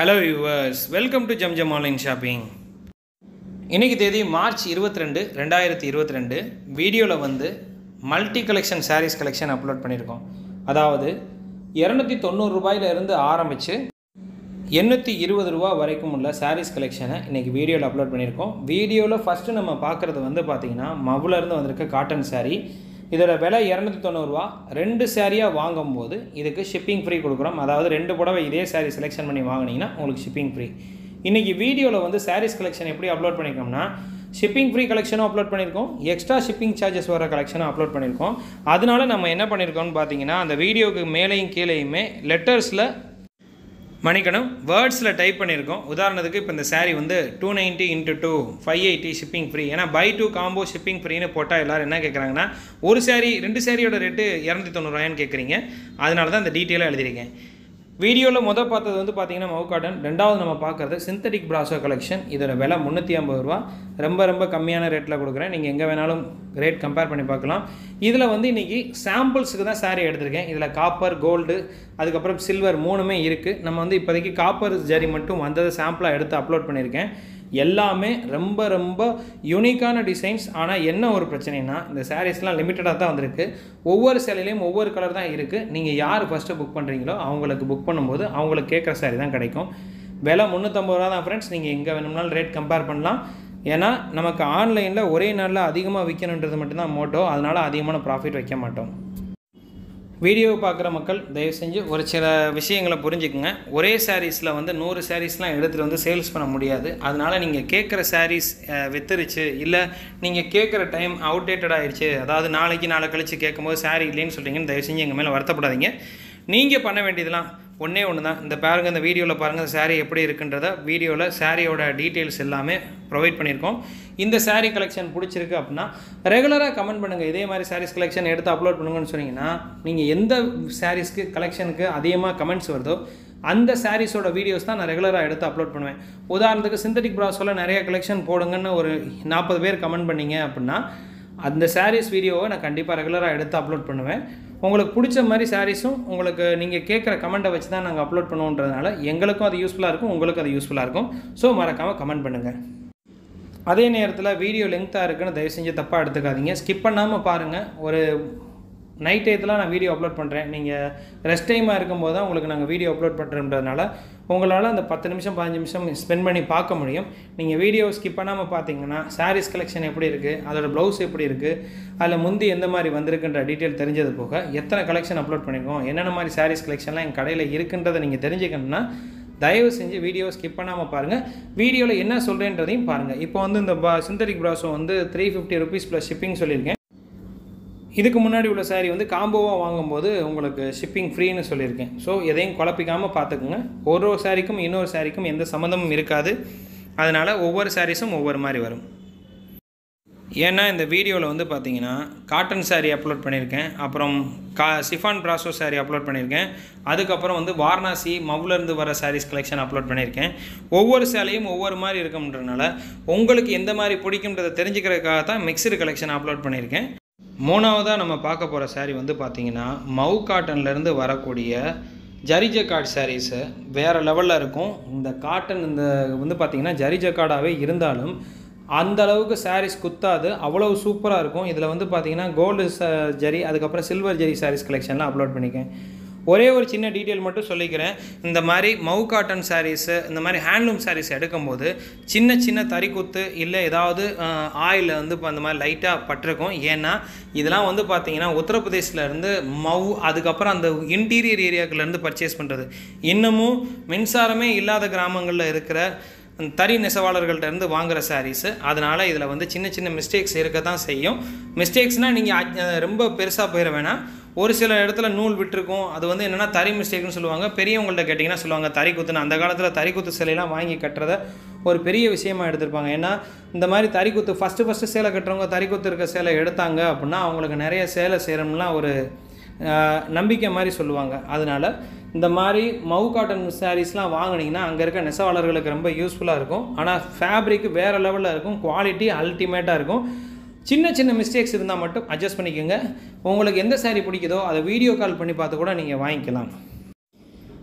hello yours welcome to Zamzam online shopping இன்றைக்கி தேதி March இருபத்தி ரெண்டு ரெண்டாயிரத்தி இருபத்தி ரெண்டு வீடியோவில் வந்து multi collection sarees collection upload பண்ணியிருக்கோம் அதாவது இரநூத்தி தொண்ணூறு ரூபாயிலிருந்து ஆரம்பித்து எண்ணூற்றி இருபது ரூபா வரைக்கும் உள்ள சாரீஸ் கலெக்ஷனை இன்றைக்கி வீடியோவில் அப்லோட் பண்ணியிருக்கோம் வீடியோவில் ஃபஸ்ட்டு நம்ம பார்க்குறது வந்து பார்த்திங்கன்னா மவுலேருந்து வந்திருக்க காட்டன் saree இதோட விலை இரநூத்தி தொண்ணூறுரூவா ரெண்டு சாரியாக வாங்கும்போது இதுக்கு ஷிப்பிங் ஃப்ரீ கொடுக்குறோம் அதாவது ரெண்டு புடவை இதே saree செலெக்ஷன் பண்ணி வாங்கினீங்கன்னா உங்களுக்கு ஷிப்பிங் ஃப்ரீ இன்றைக்கி வீடியோவில் வந்து சாரீஸ் கலெக்ஷன் எப்படி அப்லோட் பண்ணியிருக்கோம்னா ஷிப்பிங் ஃப்ரீ கலெக்ஷனும் அப்லோட் பண்ணியிருக்கோம் எக்ஸ்ட்ரா ஷிப்பிங் சார்ஜஸ் வர கலெக்ஷனும் அப்லோட் பண்ணியிருக்கோம் அதனால நம்ம என்ன பண்ணியிருக்கோம்னு பார்த்தீங்கன்னா அந்த வீடியோக்கு மேலேயும் கீழேயுமே லெட்டர்ஸில் மன்னிக்கணும் வேர்ட்ஸில் டைப் பண்ணியிருக்கோம் உதாரணத்துக்கு இப்போ இந்த saree வந்து two ninety into two five eighty shipping free ஏன்னா பை டூ காம்போ ஷிப்பிங் ஃப்ரீன்னு போட்டால் எல்லோரும் என்ன கேட்குறாங்கன்னா ஒரு saree ரெண்டு சாரியோட ரேட்டு இரநூத்தி தொண்ணூறுவாயான்னு கேட்குறீங்க அதனால தான் இந்த டீட்டெயிலாக எழுதியிருக்கேன் வீடியோவில் மொதல் பார்த்தது வந்து பார்த்தீங்கன்னா மவு காட்டன் ரெண்டாவது நம்ம பார்க்குறது சிந்தட்டிக் பிராசோ கலெக்ஷன் இதோட விலை முந்நூற்றி ஐம்பது ரூபா ரொம்ப ரொம்ப கம்மியான ரேட்டில் கொடுக்குறேன் நீங்கள் எங்கே வேணாலும் ரேட் கம்பேர் பண்ணி பார்க்கலாம் இதில் வந்து இன்றைக்கி சாம்பிள்ஸுக்கு தான் saree எடுத்திருக்கேன் இதில் காப்பர் கோல்டு அதுக்கப்புறம் சில்வர் மூணுமே இருக்குது நம்ம வந்து இப்போதைக்கு காப்பர் ஜரி மட்டும் வந்ததை சாம்பிளாக எடுத்து அப்லோட் பண்ணியிருக்கேன் எல்லாமே ரொம்ப ரொம்ப யூனிக்கான டிசைன்ஸ் ஆனால் என்ன ஒரு பிரச்சனைனா இந்த சாரீஸ்லாம் லிமிட்டடாக தான் வந்திருக்கு ஒவ்வொரு சேலையிலையும் ஒவ்வொரு கலர் தான் இருக்குது நீங்கள் யார் ஃபஸ்ட்டு புக் பண்ணுறீங்களோ அவங்களுக்கு புக் பண்ணும்போது அவங்களுக்கு கேட்குற saree தான் கிடைக்கும் விலை முந்நூற்றம்பது ரூபா தான் ஃப்ரெண்ட்ஸ் நீங்கள் எங்கே வேணும்னாலும் ரேட் கம்பேர் பண்ணலாம் ஏன்னா நமக்கு ஆன்லைனில் ஒரே நாளில் அதிகமாக விற்கணுன்றது மட்டும்தான் மோட்டோ அதனால் அதிகமான ப்ராஃபிட் வைக்க மாட்டோம் வீடியோவை பார்க்குற மக்கள் தயவு செஞ்சு ஒரு சில விஷயங்களை புரிஞ்சுக்குங்க ஒரே சாரீஸில் வந்து நூறு சாரீஸ்லாம் எடுத்துகிட்டு வந்து சேல்ஸ் பண்ண முடியாது அதனால் நீங்கள் கேட்குற சாரீஸ் வித்துருச்சு இல்லை நீங்கள் கேட்குற டைம் அவுடேட்டட் ஆயிடுச்சு அதாவது நாளைக்கு நாளை கழித்து கேட்கும்போது சாரீ இல்லைன்னு சொல்கிறீங்கன்னு தயவு செஞ்சு எங்கள் மேலே வருத்தப்படாதீங்க நீங்கள் பண்ண வேண்டியதெல்லாம் ஒன்றே ஒன்று தான் இந்த பாருங்க இந்த வீடியோவில் பாருங்கள் இந்த saree எப்படி இருக்குன்றத வீடியோவில் சாரியோட டீட்டெயில்ஸ் எல்லாமே ப்ரொவைட் பண்ணியிருக்கோம் இந்த saree கலெக்ஷன் பிடிச்சிருக்கு அப்படின்னா ரெகுலராக கமெண்ட் பண்ணுங்கள் இதே மாதிரி சாரீஸ் கலெக்ஷன் எடுத்து அப்லோட் பண்ணுங்கன்னு சொன்னீங்கன்னா நீங்கள் எந்த சாரீஸ்க்கு கலெக்ஷனுக்கு அதிகமாக கமெண்ட்ஸ் வருதோ அந்த சாரீஸோட வீடியோஸ் தான் நான் ரெகுலராக எடுத்து அப்லோட் பண்ணுவேன் உதாரணத்துக்கு சிந்தட்டிக் ப்ராஸோவில் நிறைய கலெக்ஷன் போடுங்கன்னு ஒரு நாற்பது பேர் கமெண்ட் பண்ணீங்க அப்படின்னா அந்த சாரீஸ் வீடியோவை நான் கண்டிப்பாக ரெகுலராக எடுத்து அப்லோட் பண்ணுவேன் உங்களுக்கு பிடிச்ச மாதிரி சாரீஸும் உங்களுக்கு நீங்கள் கேட்குற கமெண்ட்டை வச்சு தான் நாங்கள் அப்லோட் பண்ணுவோன்றதுனால எங்களுக்கும் அது யூஸ்ஃபுல்லாக இருக்கும் உங்களுக்கும் அது யூஸ்ஃபுல்லாக இருக்கும் ஸோ மறக்காமல் கமெண்ட் பண்ணுங்கள் அதே நேரத்தில் வீடியோ லெங்க்த்தாக இருக்குன்னு தயவு செஞ்சு தப்பாக எடுத்துக்காதீங்க ஸ்கிப் பண்ணாமல் பாருங்கள் ஒரு நைட் டயத்தில் நான் வீடியோ அப்லோட் பண்ணுறேன் நீங்கள் ரெஸ்ட் டைமாக இருக்கும்போது தான் உங்களுக்கு நாங்கள் வீடியோ அப்லோட் பண்ணுறதுனால உங்களால் அந்த பத்து நிமிஷம் பதினஞ்சு நிமிஷம் ஸ்பெண்ட் பண்ணி பார்க்க முடியும் நீங்கள் வீடியோ ஸ்கிப் பண்ணாமல் பார்த்தீங்கன்னா சாரீஸ் கலெக்ஷன் எப்படி இருக்குது அதோட ப்ளவுஸ் எப்படி இருக்குது அதில் முந்தி எந்த மாதிரி வந்திருக்குன்ற டீட்டெயில் தெரிஞ்சது போக எத்தனை கலெக்ஷன் அப்லோட் பண்ணியிருக்கோம் என்னென்ன மாதிரி சாரீஸ் கலெக்ஷன்லாம் எங்கள் கடையில் இருக்குன்றதை நீங்கள் தெரிஞ்சுக்கணும்னா தயவு செஞ்சு வீடியோ ஸ்கிப் பண்ணாமல் பாருங்கள் வீடியோவில் என்ன சொல்கிறேன்றதையும் பாருங்கள் இப்போ வந்து இந்த பா சிந்தட்டிக் ப்ராஸோ வந்து three fifty rupees plus shipping சொல்லியிருக்கேன் இதுக்கு முன்னாடி உள்ள saree வந்து காம்போவாக வாங்கும்போது உங்களுக்கு ஷிப்பிங் ஃப்ரீன்னு சொல்லியிருக்கேன் ஸோ எதையும் குழப்பிக்காமல் பார்த்துக்குங்க ஒரு ஒரு சாரிக்கும் இன்னொரு சாரிக்கும் எந்த சம்மந்தமும் இருக்காது அதனால் ஒவ்வொரு சாரீஸும் ஒவ்வொரு மாதிரி வரும் ஏன்னா இந்த வீடியோவில் வந்து பார்த்தீங்கன்னா காட்டன் saree அப்லோட் பண்ணியிருக்கேன் அப்புறம் கா சிஃபான் ப்ராசோ saree அப்லோட் பண்ணியிருக்கேன் அதுக்கப்புறம் வந்து வாரணாசி மவுலேருந்து வர sarees கலெக்ஷன் அப்லோட் பண்ணியிருக்கேன் ஒவ்வொரு சேலையும் ஒவ்வொரு மாதிரி இருக்கும்ன்றனால உங்களுக்கு எந்த மாதிரி பிடிக்குன்றதை தெரிஞ்சுக்கிறதுக்காக தான் மிக்சடு கலெக்ஷன் அப்லோட் பண்ணியிருக்கேன் மூணாவதாக நம்ம பார்க்க போகிற saree வந்து பார்த்தீங்கன்னா மவு காட்டன்லேருந்து வரக்கூடிய ஜரிஜக்காட் சாரீஸு வேறு லெவலில் இருக்கும் இந்த காட்டன் இந்த வந்து பார்த்திங்கன்னா ஜரிஜக்காடாகவே இருந்தாலும் அந்த அளவுக்கு சாரீஸ் குத்தாது அவ்வளவு சூப்பராக இருக்கும் இதில் வந்து பார்த்தீங்கன்னா கோல்டு ஜரி அதுக்கப்புறம் சில்வர் ஜரி சாரீஸ் கலெக்ஷன்லாம் அப்லோட் பண்ணிக்கேன் ஒரே ஒரு சின்ன டீட்டெயில் மட்டும் சொல்லிக்கிறேன் இந்த மாதிரி மவு காட்டன் சாரீஸு இந்த மாதிரி ஹேண்ட்லூம் சாரீஸ் எடுக்கும்போது சின்ன சின்ன தறிக்குத்து இல்லை ஏதாவது ஆயில் வந்து இப்போ அந்த மாதிரி லைட்டாக பட்டிருக்கும் ஏன்னா இதெல்லாம் வந்து பார்த்தீங்கன்னா உத்தரப்பிரதேசில் இருந்து மவு அதுக்கப்புறம் அந்த இன்டீரியர் ஏரியாக்குலேருந்து பர்ச்சேஸ் பண்ணுறது இன்னமும் மின்சாரமே இல்லாத கிராமங்களில் இருக்கிற தறி நெசவாளர்கள்ட்ட இருந்து வாங்குகிற சாரீஸு அதனால் இதில் வந்து சின்ன சின்ன மிஸ்டேக்ஸ் இருக்க தான் செய்யும் மிஸ்டேக்ஸ்னால் நீங்கள் ரொம்ப பெருசாக போயிட வேணாம் ஒரு சில இடத்துல நூல் விட்டுருக்கும் அது வந்து என்னென்னா தறி மிஸ்டேக்னு சொல்லுவாங்க பெரியவங்கள்ட்ட கேட்டிங்கன்னா சொல்லுவாங்க தறி குத்துன்னு அந்த காலத்தில் தறி குத்து சிலையெல்லாம் வாங்கி கட்டுறத ஒரு பெரிய விஷயமா எடுத்திருப்பாங்க ஏன்னா இந்த மாதிரி தறி குத்து ஃபஸ்ட்டு ஃபஸ்ட்டு சேலை கட்டுறவங்க தறி குத்து இருக்க சேலை எடுத்தாங்க அப்படின்னா அவங்களுக்கு நிறைய சேலை சேரம்லாம் ஒரு நம்பிக்கை மாதிரி சொல்லுவாங்க அதனால் இந்த மாதிரி மவு காட்டன் சாரீஸ்லாம் வாங்கினீங்கன்னா அங்கே இருக்க நெசவாளர்களுக்கு ரொம்ப யூஸ்ஃபுல்லாக இருக்கும் ஆனால் ஃபேப்ரிக் வேறு லெவலில் இருக்கும் குவாலிட்டி அல்டிமேட்டாக இருக்கும் சின்ன சின்ன மிஸ்டேக்ஸ் இருந்தால் மட்டும் அட்ஜஸ்ட் பண்ணிக்கோங்க உங்களுக்கு எந்த saree பிடிக்குதோ அதை வீடியோ கால் பண்ணி பார்த்து கூட நீங்கள் வாங்கிக்கலாம்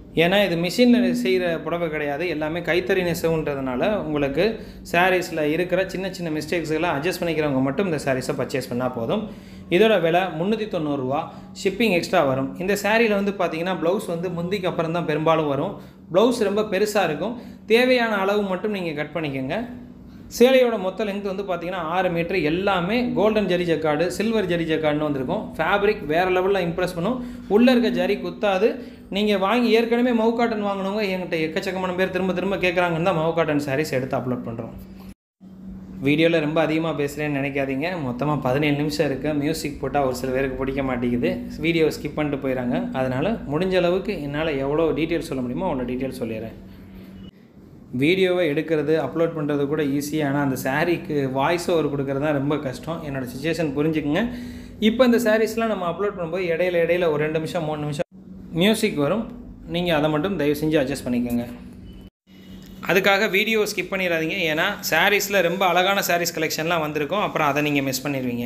ஏன்னா இது மிஷினில் செய்கிற புடவை கிடையாது எல்லாமே கைத்தறி நெசவுன்றதுனால உங்களுக்கு சாரீஸில் இருக்கிற சின்ன சின்ன மிஸ்டேக்ஸ்களை அட்ஜஸ்ட் பண்ணிக்கிறவங்க மட்டும் இந்த சாரீஸை பர்ச்சேஸ் பண்ணால் போதும் இதோட விலை முந்நூற்றி தொண்ணூறுரூவா ஷிப்பிங் எக்ஸ்ட்ரா வரும் இந்த சாரியில் வந்து பார்த்தீங்கன்னா ப்ளவுஸ் வந்து முந்திக்கு அப்புறம் தான் பெரும்பாலும் வரும் ப்ளவுஸ் ரொம்ப பெருசாக இருக்கும் தேவையான அளவு மட்டும் நீங்கள் கட் பண்ணிக்கோங்க சேலையோட மொத்த லெங்த் வந்து பார்த்தீங்கன்னா ஆறு மீட்டர் எல்லாமே golden zari jacquard silver zari ஜக்காடுன்னு வந்திருக்கும் ஃபேப்ரிக் வேறு லெவலில் இம்ப்ரெஸ் பண்ணும் உள்ளே இருக்க ஜரி குத்தாது நீங்கள் வாங்கி ஏற்கனவே மவு காட்டன் வாங்கினவங்க என்கிட்ட எக்கச்சக்கமான பேர் திரும்ப திரும்ப கேட்குறாங்கன்னு தான் மவு காட்டன் சாரீஸ் எடுத்து அப்லோட் பண்ணுறோம் வீடியோவில் ரொம்ப அதிகமாக பேசுகிறேன்னு நினைக்காதீங்க மொத்தமாக பதினேழு நிமிஷம் இருக்குது மியூசிக் போட்டால் ஒரு சில பேருக்கு பிடிக்க மாட்டேங்குது வீடியோ ஸ்கிப் பண்ணிட்டு போயிடறாங்க அதனால் முடிஞ்ச அளவுக்கு என்னால் எவ்வளோ டீட்டெயில் சொல்ல முடியுமோ அவ்வளோ டீட்டெயில் சொல்லிடுறேன் வீடியோவை எடுக்கிறது அப்லோட் பண்ணுறது கூட ஈஸி ஆனால் அந்த சாரீக்கு வாய்ஸ் ஓவர் கொடுக்கறது தான் ரொம்ப கஷ்டம் என்னோடய சுச்சுவேஷன் புரிஞ்சுக்குங்க இப்போ இந்த சாரீஸ்லாம் நம்ம அப்லோட் பண்ணும்போது இடையில இடையில ஒரு ரெண்டு நிமிஷம் மூணு நிமிஷம் மியூசிக் வரும் நீங்கள் அதை மட்டும் தயவு செஞ்சு அட்ஜஸ்ட் பண்ணிக்கோங்க அதுக்காக வீடியோ ஸ்கிப் பண்ணிடாதீங்க ஏன்னா சாரீஸில் ரொம்ப அழகான சாரீஸ் கலெக்ஷன்லாம் வந்திருக்கும் அப்புறம் அதை நீங்கள் மிஸ் பண்ணிடுவீங்க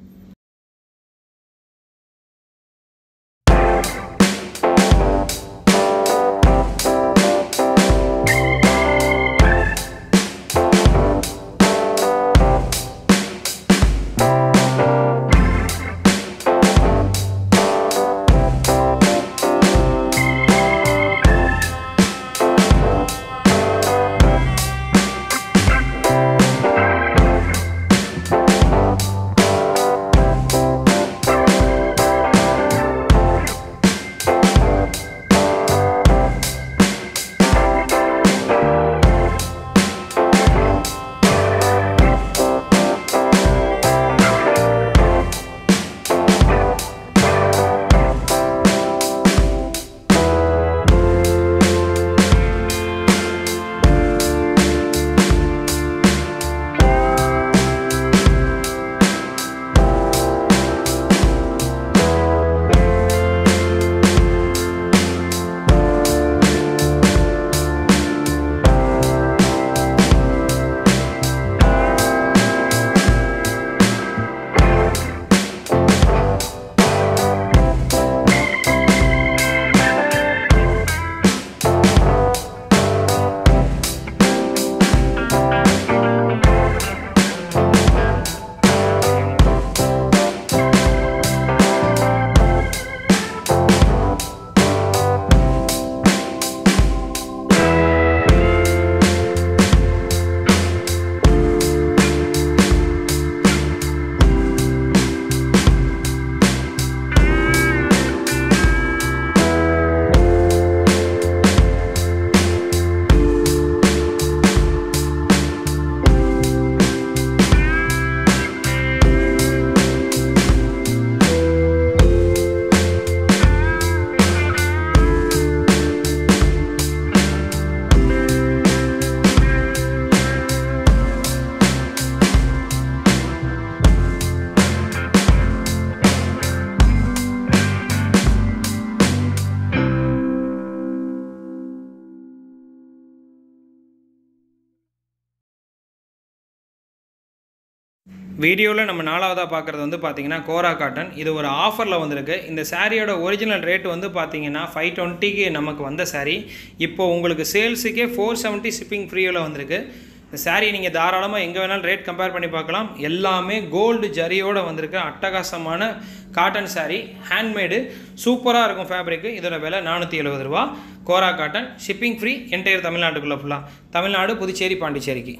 வீடியோவில் நம்ம நாலாவதாக பார்க்குறது வந்து பார்த்தீங்கன்னா கோரா காட்டன் இது ஒரு ஆஃபரில் வந்திருக்கு இந்த சாரியோட ஒரிஜினல் ரேட் வந்து பார்த்தீங்கன்னா ஃபைவ் டுவெண்ட்டிக்கு நமக்கு வந்த சாரீ இப்போ உங்களுக்கு சேல்ஸுக்கே ஃபோர் செவன்ட்டி ஷிப்பிங் ஃப்ரீயில் வந்திருக்கு இந்த சாரீ நீங்கள் தாராளமாக எங்கே வேணாலும் ரேட் கம்பேர் பண்ணி பார்க்கலாம் எல்லாமே கோல்டு ஜரியோடு வந்திருக்கு அட்டகாசமான காட்டன் சாரீ ஹேண்ட்மேடு சூப்பராக இருக்கும் ஃபேப்ரிக்கு இதோட விலை நானூற்றி எழுபது ரூபா kora cotton shipping free entire தமிழ்நாட்டுக்குள்ளே ஃபுல்லாக தமிழ்நாடு புதுச்சேரி பாண்டிச்சேரிக்கு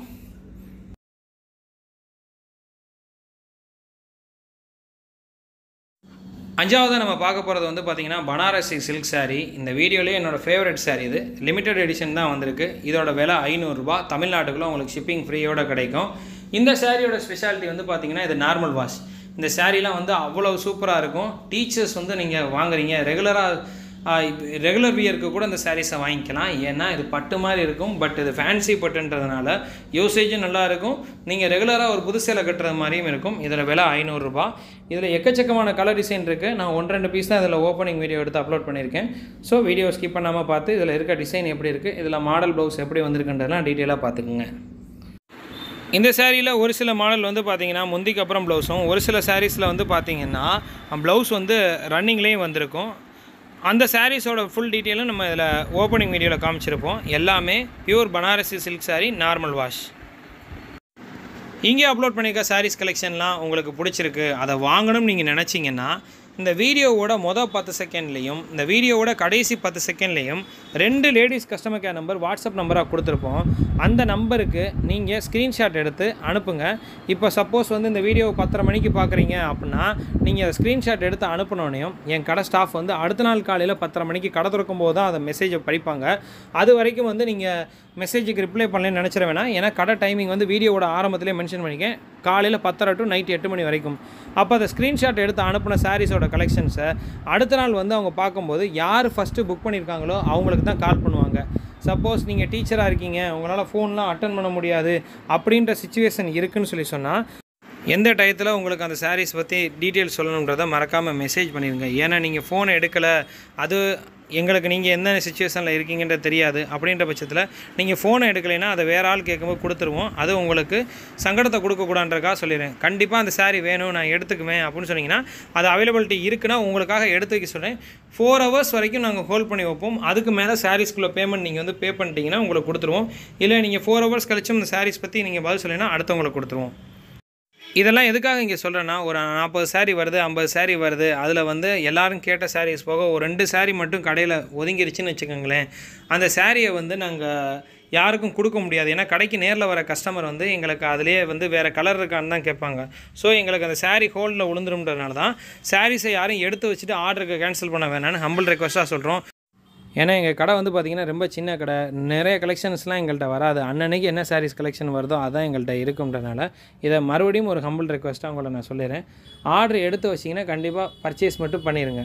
அஞ்சாவது நம்ம பார்க்க போகிறது வந்து பார்த்திங்கன்னா பனாரசி சில்க் saree இந்த வீடியோலேயே என்னோடய ஃபேவரட் saree இது லிமிடெட் எடிஷன் தான் வந்திருக்கு இதோட விலை ஐநூறுரூபா தமிழ்நாட்டுக்குள்ள உங்களுக்கு ஷிப்பிங் ஃப்ரீயோட கிடைக்கும் இந்த சாரியோட ஸ்பெஷாலிட்டி வந்து பார்த்திங்கன்னா இது நார்மல் வாஷ் இந்த சாரீலாம் வந்து அவ்வளோ சூப்பராக இருக்கும் டீச்சர்ஸ் வந்து நீங்கள் வாங்குறீங்க ரெகுலராக ரெகுலர் வியருக்கு கூட இந்த சாரீஸை வாங்கிக்கலாம் ஏன்னா இது பட்டு மாதிரி இருக்கும் பட் இது ஃபேன்சி பட்டுன்றதுனால யூசேஜும் நல்லா இருக்கும் நீங்கள் ரெகுலராக ஒரு புது சேலை கட்டுறது மாதிரியும் இருக்கும் இதில் விலை ஐநூறுரூபா இதில் எக்கச்சக்கமான கலர் டிசைன் இருக்குது நான் ஒன்று ரெண்டு பீஸ் தான் இதில் ஓப்பனிங் வீடியோ எடுத்து அப்லோட் பண்ணியிருக்கேன் ஸோ வீடியோ ஸ்கிப் பண்ணாமல் பார்த்து இதில் இருக்க டிசைன் எப்படி இருக்குது இதில் மாடல் ப்ளவுஸ் எப்படி வந்திருக்குன்றதெல்லாம் டீட்டெயிலாக பார்த்துக்குங்க இந்த சேரீயில் ஒரு சில மாடல் வந்து பார்த்தீங்கன்னா முந்திக்கு அப்புறம் ப்ளவுஸும் ஒரு சில சாரீஸில் வந்து பார்த்தீங்கன்னா ப்ளவுஸ் வந்து ரன்னிங்லேயும் வந்திருக்கும் அந்த சாரீஸோட ஃபுல் டீட்டெயிலும் நம்ம இதில் ஓப்பனிங் வீடியோவில் காமிச்சிருப்போம் எல்லாமே pure Banarasi silk saree normal wash இங்கே அப்லோட் பண்ணியிருக்க சாரீஸ் கலெக்ஷன்லாம் உங்களுக்கு பிடிச்சிருக்கு அதை வாங்கணும்னு நீங்கள் நினச்சிங்கன்னா இந்த வீடியோவோட மொதல் பத்து செகண்ட்லேயும் இந்த வீடியோவோட கடைசி பத்து செகண்ட்லேயும் ரெண்டு ladies customer care number WhatsApp நம்பராக கொடுத்துருப்போம் அந்த நம்பருக்கு நீங்கள் ஸ்க்ரீன்ஷாட் எடுத்து அனுப்புங்க இப்போ சப்போஸ் வந்து இந்த வீடியோ பத்தரை மணிக்கு பார்க்குறீங்க அப்படின்னா நீங்கள் ஸ்க்ரீன்ஷாட் எடுத்து அனுப்பினோனையும் என் கடை ஸ்டாஃப் வந்து அடுத்த நாள் காலையில் பத்தரை மணிக்கு கடை திறக்கும் போது தான் அந்த மெசேஜை படிப்பாங்க அது வரைக்கும் வந்து நீங்கள் மெசேஜுக்கு ரிப்ளை பண்ணலன்னு நினச்சிட வேணாம் ஏன்னா கடை டைமிங் வந்து வீடியோவோட ஆரம்பத்திலே மென்ஷன் பண்ணிக்கேன் காலையில் பத்தரை டு நைட் எட்டு மணி வரைக்கும் அப்போ அந்த ஸ்க்ரீன்ஷாட் எடுத்து அனுப்பின சாரீஸோட கலெக்ஷன்ஸை அடுத்த நாள் வந்து அவங்க பார்க்கும்போது யார் ஃபஸ்ட்டு புக் பண்ணியிருக்காங்களோ அவங்களுக்கு தான் கால் பண்ணுவாங்க சப்போஸ் நீங்கள் டீச்சராக இருக்கீங்க உங்களால் ஃபோன்லாம் அட்டன் பண்ண முடியாது அப்படின்ற சுச்சுவேஷன் இருக்குன்னு சொல்லி சொன்னால் எந்த டயத்தில் உங்களுக்கு அந்த சாரீஸ் பற்றி டீட்டெயில்ஸ் சொல்லணுன்றதை மறக்காமல் மெசேஜ் பண்ணிடுங்க ஏன்னா நீங்கள் ஃபோன் எடுக்கலை அது எங்களுக்கு நீங்கள் எந்த சுச்சுவேஷனில் இருக்கீங்கன்றது தெரியாது அப்படின்ற பட்சத்தில் நீங்கள் ஃபோனை எடுக்கலைன்னா அதை வேறு ஆள் கேட்கும்போது கொடுத்துருவோம் அது உங்களுக்கு சங்கடத்தை கொடுக்கக்கூடாதுன்றக்காக சொல்லிடுறேன் கண்டிப்பாக அந்த saree வேணும் நான் எடுத்துக்குவேன் அப்படின்னு சொன்னீங்கன்னா அது அவைலபிலிட்டி இருக்குன்னா உங்களுக்காக எடுத்து வைக்க சொல்கிறேன் ஃபோர் ஹவர்ஸ் வரைக்கும் நாங்கள் ஹோல்ட் பண்ணி வைப்போம் அதுக்கு மேலே சாரீஸ்க்குள்ளே பேமெண்ட் நீங்கள் வந்து பே பண்ணிட்டீங்கன்னா உங்களுக்கு கொடுத்துருவோம் இல்லை நீங்கள் ஃபோர் ஹவர்ஸ் கழிச்சும் இந்த சாரீஸ் பற்றி நீங்கள் பதில் சொல்லினா அடுத்தவங்களுக்கு கொடுத்துருவோம் இதெல்லாம் எதுக்காக இங்கே சொல்கிறேன்னா ஒரு நாற்பது saree வருது ஐம்பது saree வருது அதில் வந்து எல்லாரும் கேட்ட சாரீஸ் போக ஒரு ரெண்டு saree மட்டும் கடையில் ஒதுங்கிருச்சுன்னு வச்சுக்கோங்களேன் அந்த சாரியை வந்து நாங்கள் யாருக்கும் கொடுக்க முடியாது ஏன்னா கடைக்கு நேரில் வர கஸ்டமர் வந்து எங்களுக்கு அதிலே வந்து வேறு கலர் இருக்கான்னு தான் கேட்பாங்க ஸோ எங்களுக்கு அந்த saree ஹோல்டில் விழுந்துரும்ன்றதுனால தான் சாரீஸை யாரும் எடுத்து வச்சுட்டு ஆர்டருக்கு கேன்சல் பண்ண வேணாம்னு ஹம்பிள் ரெக்வஸ்ட்டாக சொல்கிறோம் ஏன்னா எங்கள் கடை வந்து பார்த்திங்கன்னா ரொம்ப சின்ன கடை நிறைய கலெக்ஷன்ஸ்லாம் எங்கள்கிட்ட வராது அன்னன்னைக்கு என்ன சாரீஸ் கலெக்ஷன் வருதோ அதான் எங்கள்கிட்ட இருக்குன்றனால இதை மறுபடியும் ஒரு ஹம்பிள் ரெக்வஸ்ட்டாக உங்களை நான் சொல்லிடுறேன் ஆர்டர் எடுத்து வச்சிங்கன்னா கண்டிப்பாக பர்ச்சேஸ் மட்டும் பண்ணிடுங்க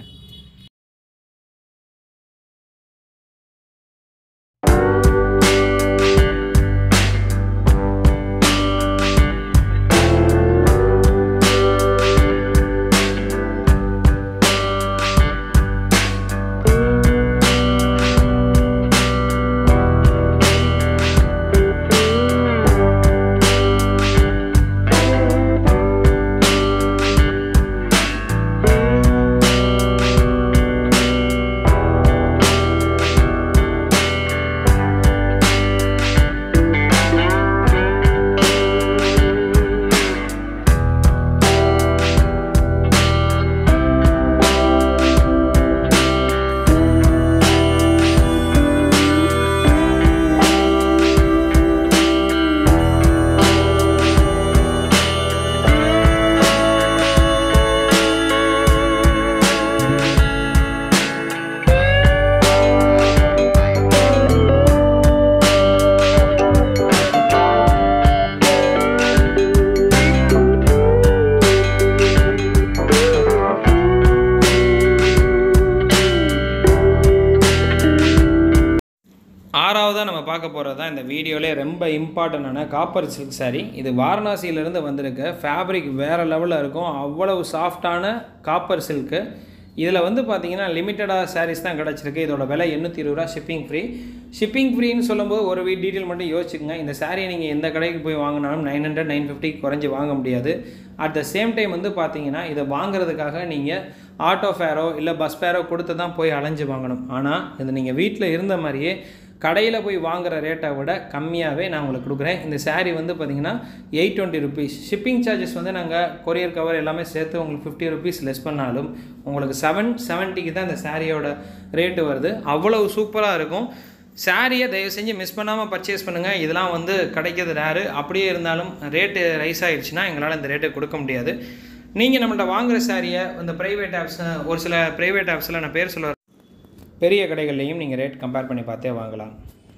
ஆறாவதாக நம்ம பார்க்க போகிறது தான் இந்த வீடியோவிலே ரொம்ப இம்பார்ட்டண்டான காப்பர் சில்க் saree இது வாரணாசியிலேருந்து வந்திருக்க ஃபேப்ரிக் வேறு லெவலில் இருக்கும் அவ்வளவு சாஃப்டான காப்பர் சில்க்கு இதில் வந்து பார்த்தீங்கன்னா லிமிட்டடாக சாரீஸ் தான் கிடச்சிருக்கு இதோட விலை எண்ணூற்றி இருபது ரூபா ஷிப்பிங் ஃப்ரீ ஷிப்பிங் ஃப்ரீன்னு சொல்லும்போது ஒரு வீ டீட்டெயில் மட்டும் யோசிச்சுக்கோங்க இந்த சாரியை நீங்கள் எந்த கடைக்கு போய் வாங்கினாலும் நைன் ஹண்ட்ரட் நைன் ஃபிஃப்டி குறைஞ்சி வாங்க முடியாது அட் த சேம் டைம் வந்து பார்த்தீங்கன்னா இதை வாங்குறதுக்காக நீங்கள் ஆட்டோ ஃபேரோ இல்லை பஸ் ஃபேரோ கொடுத்து தான் போய் அலைஞ்சு வாங்கணும் ஆனால் இது நீங்கள் வீட்டில் இருந்த மாதிரியே கடையில் போய் வாங்குற ரேட்டை விட கம்மியாகவே நான் உங்களுக்கு கொடுக்குறேன் இந்த saree வந்து பார்த்தீங்கன்னா eight twenty rupees shipping charges வந்து நாங்கள் கொரியர் கவர் எல்லாமே சேர்த்து உங்களுக்கு ஃபிஃப்டி ருபீஸ் லெஸ் பண்ணாலும் உங்களுக்கு செவன் செவன்ட்டிக்கு தான் இந்த சாரியோட ரேட்டு வருது அவ்வளவு சூப்பராக இருக்கும் சாரியை தயவு செஞ்சு மிஸ் பண்ணாமல் பர்ச்சேஸ் பண்ணுங்கள் இதெல்லாம் வந்து கிடைக்கிறது ரேரு அப்படியே இருந்தாலும் ரேட்டு ரைஸ் ஆயிடுச்சுன்னா எங்களால் இந்த ரேட்டு கொடுக்க முடியாது நீங்கள் நம்மள்ட்ட வாங்குகிற சாரியை இந்த ப்ரைவேட் ஆப்ஸ் ஒரு சில ப்ரைவேட் ஆப்ஸில் நான் பேர் சொல்ல பெரிய கடைகள்லையும் நீங்கள் ரேட் கம்பேர் பண்ணி பார்த்தே வாங்கலாம்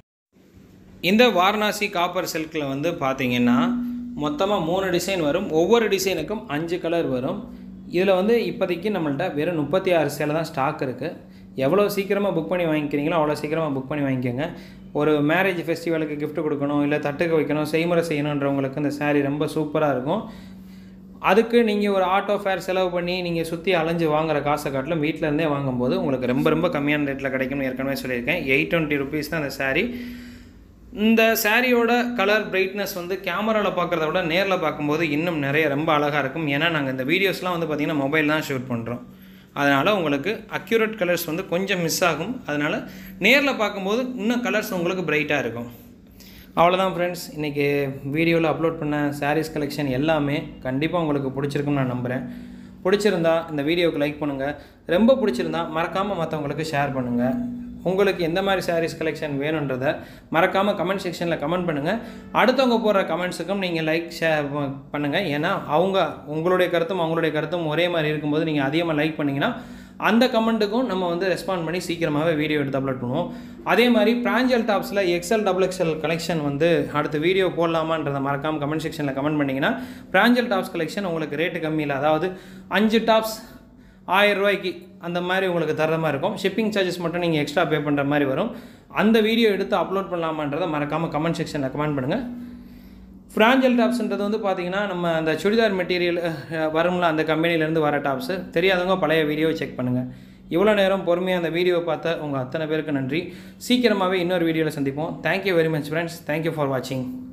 இந்த வாரணாசி காப்பர் சில்கில் வந்து பார்த்தீங்கன்னா மொத்தமாக மூணு டிசைன் வரும் ஒவ்வொரு டிசைனுக்கும் அஞ்சு கலர் வரும் இதில் வந்து இப்போதைக்கு நம்மள்ட்ட வெறும் முப்பத்தி ஆறு சேலை தான் ஸ்டாக் இருக்குது எவ்வளோ சீக்கிரமாக புக் பண்ணி வாங்கிக்கிறீங்களோ அவ்வளோ சீக்கிரமாக புக் பண்ணி வாங்கிக்கோங்க ஒரு மேரேஜ் ஃபெஸ்டிவலுக்கு gift கொடுக்கணும் இல்லை தட்டுக்கு வைக்கணும் செய்முறை செய்யணுன்றவங்களுக்கு இந்த saree ரொம்ப சூப்பராக இருக்கும் அதுக்கு நீங்கள் ஒரு ஆட்டோ ஃபேர் செலவு பண்ணி நீங்கள் சுற்றி அலைஞ்சு வாங்குற காசை காட்டிலும் வீட்டில் இருந்தே வாங்கும்போது உங்களுக்கு ரொம்ப ரொம்ப கம்மியான ரேட்டில் கிடைக்கும்னு ஏற்கனவே சொல்லியிருக்கேன் எயிட் டுவெண்ட்டி ருபீஸ் தான் அந்த saree இந்த சாரியோட கலர் பிரைட்னஸ் வந்து கேமராவில் பார்க்குறத விட நேரில் பார்க்கும்போது இன்னும் நிறைய ரொம்ப அழகாக இருக்கும் ஏன்னா நாங்கள் இந்த வீடியோஸ்லாம் வந்து பார்த்திங்கன்னா மொபைல் தான் ஷூட் பண்ணுறோம் அதனால் உங்களுக்கு அக்யூரேட் கலர்ஸ் வந்து கொஞ்சம் மிஸ் ஆகும் அதனால் நேரில் பார்க்கும்போது இன்னும் கலர்ஸ் உங்களுக்கு பிரைட்டாக இருக்கும் அவ்வளோதான் ஃப்ரெண்ட்ஸ் இன்றைக்கி வீடியோவில் அப்லோட் பண்ண சாரீஸ் கலெக்ஷன் எல்லாமே கண்டிப்பாக உங்களுக்கு பிடிச்சிருக்குன்னு நான் நம்புகிறேன் பிடிச்சிருந்தா இந்த வீடியோவுக்கு லைக் பண்ணுங்கள் ரொம்ப பிடிச்சிருந்தா மறக்காமல் மற்றவங்களுக்கு ஷேர் பண்ணுங்கள் உங்களுக்கு எந்த மாதிரி சாரீஸ் கலெக்ஷன் வேணுன்றதை மறக்காமல் கமெண்ட் செக்ஷனில் கமெண்ட் பண்ணுங்கள் அடுத்தவங்க போடுற கமெண்ட்ஸுக்கும் நீங்கள் லைக் ஷேர் பண்ணுங்கள் ஏன்னா அவங்க உங்களுடைய கருத்தும் அவங்களுடைய கருத்தும் ஒரே மாதிரி இருக்கும்போது நீங்கள் அதிகமாக லைக் பண்ணிங்கன்னா அந்த கமெண்ட்டுக்கும் நம்ம வந்து ரெஸ்பாண்ட் பண்ணி சீக்கிரமாகவே வீடியோ எடுத்து அப்லோட் பண்ணுவோம் அதே மாதிரி பிராஞ்சல் டாப்ஸில் எக்ஸல் டபுள் எக்ஸல் கலெக்ஷன் வந்து அடுத்த வீடியோ போடலாமான்றதை மறக்காமல் கமெண்ட் செக்ஷனில் கமெண்ட் பண்ணிங்கன்னா பிராஞ்சல் டாப்ஸ் கலெக்ஷன் உங்களுக்கு ரேட்டு கம்மியில் அதாவது அஞ்சு டாப்ஸ் ஆயிரம் ரூபாய்க்கு அந்த மாதிரி உங்களுக்கு தர்ற மாதிரி இருக்கும் ஷிப்பிங் சார்ஜஸ் மட்டும் நீங்கள் எக்ஸ்ட்ரா பே பண்ணுற மாதிரி வரும் அந்த வீடியோ எடுத்து அப்லோட் பண்ணலாமான்றதை மறக்காமல் கமெண்ட் செக்ஷனில் கமெண்ட் பண்ணுங்கள் ஃப்ராஞ்சல் டாப்ஸ்ன்றது வந்து பார்த்தீங்கன்னா நம்ம அந்த சுடிதார் மெட்டீரியல் வரும்ல அந்த கம்பெனிலேருந்து வர டாப்ஸு தெரியாதவங்க பழைய வீடியோவை செக் பண்ணுங்கள் இவ்வளோ நேரம் பொறுமையாக அந்த வீடியோவை பார்த்த உங்கள் அத்தனை பேருக்கு நன்றி சீக்கிரமாகவே இன்னொரு வீடியோவில் சந்திப்போம் thank you very much friends thank you for வாட்சிங்